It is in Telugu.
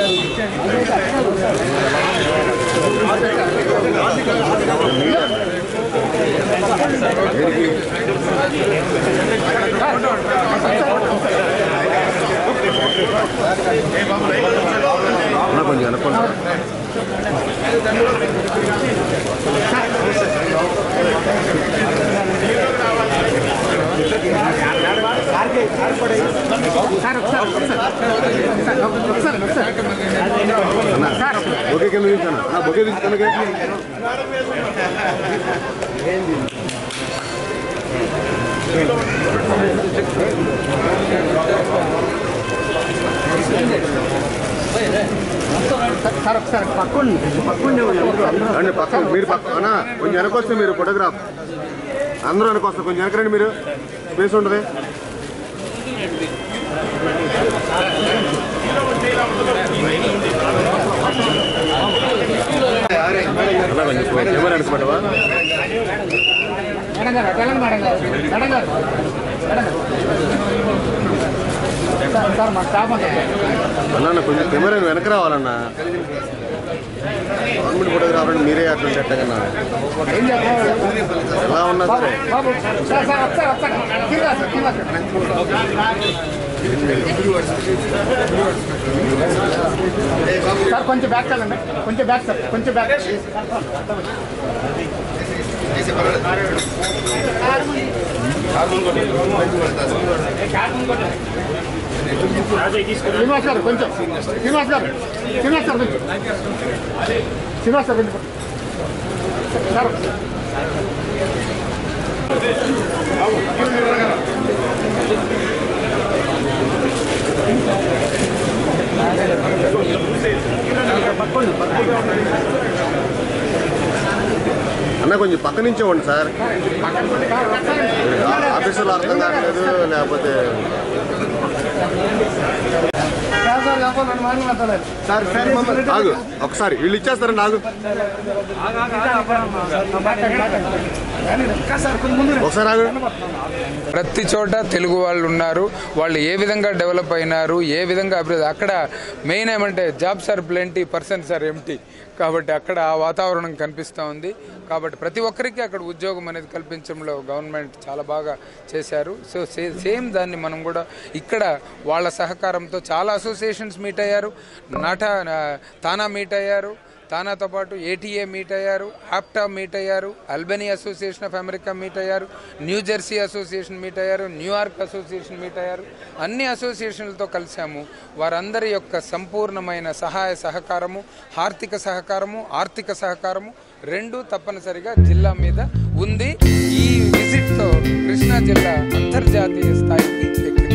అన్న కొంచెం వెనక్కుండా బొకే కింద దించాను అన్న బొకే దించుతాను సార్ ఒకసారి పక్కన పక్కన అండి పక్కన మీరు పక్క అన్న కొంచెం వెనకొస్తే మీరు ఫోటోగ్రాఫ్ అందరూ వెనకొస్తారు కొంచెం వెనకరండి మీరు స్పేస్ ఉంటుంది అన్న కొంచెం కెమెరా వెనకబెట్టవా మేడం గారు మేడం మేడం గారు మేడం గారు మేడం గారు సార్ సార్ మా స్టాఫ్ అంతా అన్న అన్న కొంచెం కెమెరా వెనక రావాలన్నా గవర్నమెంట్ ఫోటోగ్రాఫర్ అంటే మీరే అట్లా ఎట్టగన్నా ఏం చేస్తారు ఎలా ఉన్నా సరే బాబు సార్ సార్ ఒకసారి ఒకసారి కింద సార్ కింద సార్ సార్ కొంచెం బ్యాక్ వెళ్ళండి కొంచెం బ్యాక్ సార్ కొంచెం బ్యాక్ శ్రీనివాస్ గారు కొంచెం శ్రీనివాస్ గారు శ్రీనివాస్ గారు కొంచెం శ్రీనివాస్ గారు కొంచెం సార్ అన్న కొంచెం పక్క నుంచి ఇవ్వండి సార్ ఆఫీసులో అర్థం కావట్లేదు లేకపోతే సార్ సార్ ఆగు ఒకసారి వీళ్ళు ఇచ్చేస్తారండి ఆగు ఒకసారి ఆగు ప్రతి చోట తెలుగు వాళ్ళు ఉన్నారు వాళ్ళు ఏ విధంగా డెవలప్ అయినారు ఏ విధంగా అభివృద్ధి అక్కడ మెయిన్ ఏమంటే jobs are plenty persons are empty కాబట్టి అక్కడ ఆ వాతావరణం కనిపిస్తూ ఉంది కాబట్టి ప్రతి ఒక్కరికి అక్కడ ఉద్యోగం అనేది కల్పించడంలో గవర్నమెంట్ చాలా బాగా చేశారు సో సే- సేమ్ దాన్ని మనం కూడా ఇక్కడ వాళ్ళ సహకారంతో చాలా అసోసియేషన్స్ మీట్ అయ్యారు నాటా తానా మీట్ అయ్యారు తానాతో పాటు ఏటీఏ మీట్ అయ్యారు ఆప్టా మీట్ అయ్యారు Albany association of America meet అయ్యారు న్యూ జెర్సీ అసోసియేషన్ మీట్ అయ్యారు న్యూయార్క్ అసోసియేషన్ మీట్ అయ్యారు అన్ని అసోసియేషన్లతో కలిసాము వారందరి యొక్క సంపూర్ణమైన సహాయ సహకారము ఆర్థిక సహకారము ఆర్థిక సహకారము రెండు తప్పనిసరిగా జిల్లా మీద ఉంది ఈ విజిట్తో కృష్ణా జిల్లా అంతర్జాతీయ స్థాయికి ఎక్కింది